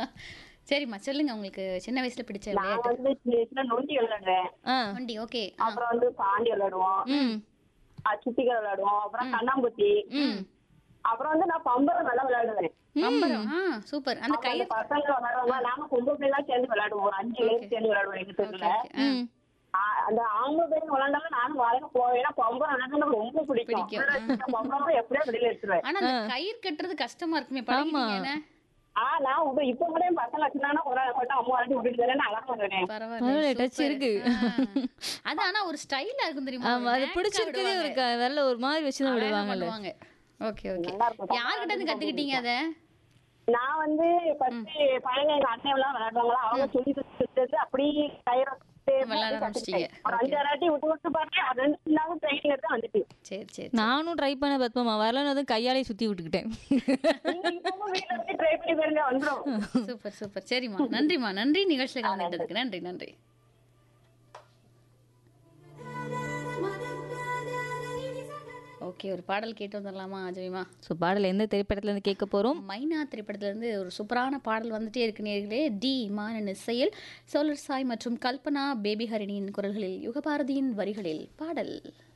சரிம்மா சொல்லுங்க உங்களுக்கு சின்ன வயசுல பிடிச்ச நான் விளையாட்டு வந்து சின்ன வயசுல நொண்டி விளையாடுறேன் ஆ வண்டி ஓகே அப்புறம் வந்து பாண்டி விளையாடுவோம் ம் அஹ் சுத்திகர் விளையாடுவோம் அப்புறம் கண்ணாம்பூச்சி ம் அப்புறம் வந்து நான் பம்பரம் நல்லா விளையாடுவேன் பம்பரம் ஆ சூப்பர் அந்த அப்ப கயிறு அந்த பசங்க விளையாடுவாங்க நாங்க பொம்பளை பிள்ளை எல்லாம் சேர்ந்து விளையாடுவோம் ஒரு அஞ்சு பேர் சேர்ந்து விளையாடுவோம் எங்க தெருல ம் ஆ- அந்த ஆம்பளை பேர் விளையாண்டாலும் நானும் வளர போவேன் ஏன்னா பம்பரம் விளையாட எனக்கு ரொம்ப பிடிக்கும் பிடிக்கும். உள்ள வச்சிருக்க பம்பரம் எப்படியோ வெளியில எடுத்துருவேன் ஆனா அந்த கயிறு கட்டுறது கஷ்டமா இருக்குமே பழகிட்டீங்க என்ன ஆ நான் இப்ப இப்ப கூட என் பசங்க வச்சிருந்தாங்கன்னா ஒரு நாள் மட்டும் அம்மா வாட்டி விட்டுட்டு வரேன் நல்லா பண்ணுவேன் பரவாயில்ல பரவாயில்ல, touch super. இருக்கு. ஆ. அது ஆனா ஒரு ஸ்டைலா இருக்கும் தெரியுமா ஆமா அது பிடிச்சிருக்கதே ஒரு க- வெள்ள ஒரு மாதிரி வச்சு தான் விடுவாங்கல்ல ஓகே ஓகே நல்லா இருக்கும். யார்கிட்ட இருந்து கத்துக்கிட்டீங்க அத நான் வந்து ஃபர்ஸ்ட் பழைய எங்க அண்ணன் எல்லாம் விளையாடுவாங்களா அவங்க சொல்லி கொடுத்தது அப்படியே கயிறு விளையாட ஆரம்பிச்சிட்டீங்க. ஒரு அஞ்சாறு வாட்டி விட்டு விட்டு பார்த்தேன் அது ரெண்டு நாளும் ட்ரைனிங் எடுத்து வந்துட்டு சரி சரி நானும் ட்ரை பண்ண பத்மமா வரலன்னு வந்து கையாலே சுத்தி விட்டுக்கிட்டேன் நீங்க இப்பவும் வீட்டுல இருந்து ட்ரை பண்ணி பாருங்க வந்துடும் சூப்பர் சூப்பர் சரிம்மா நன்றிம்மா நன்றி நிகழ்ச்சியில் கலந்துட்டதுக்கு நன்றி நன்றி ஓகே ஒரு பாடல் கேட்டு வந்துடலாமா அஜய்மா ஸோ பாடல் எந்த திரைப்படத்துல இருந்து கேட்க போறோம் மைனா திரைப்படத்திலிருந்து ஒரு சூப்பரான பாடல் வந்துட்டே இருக்கு நேர்களே டி மானன் இசையில் சோலர் சாய் மற்றும் கல்பனா பேபி ஹரிணியின் குரல்களில் யுகபாரதியின் வரிகளில் பாடல்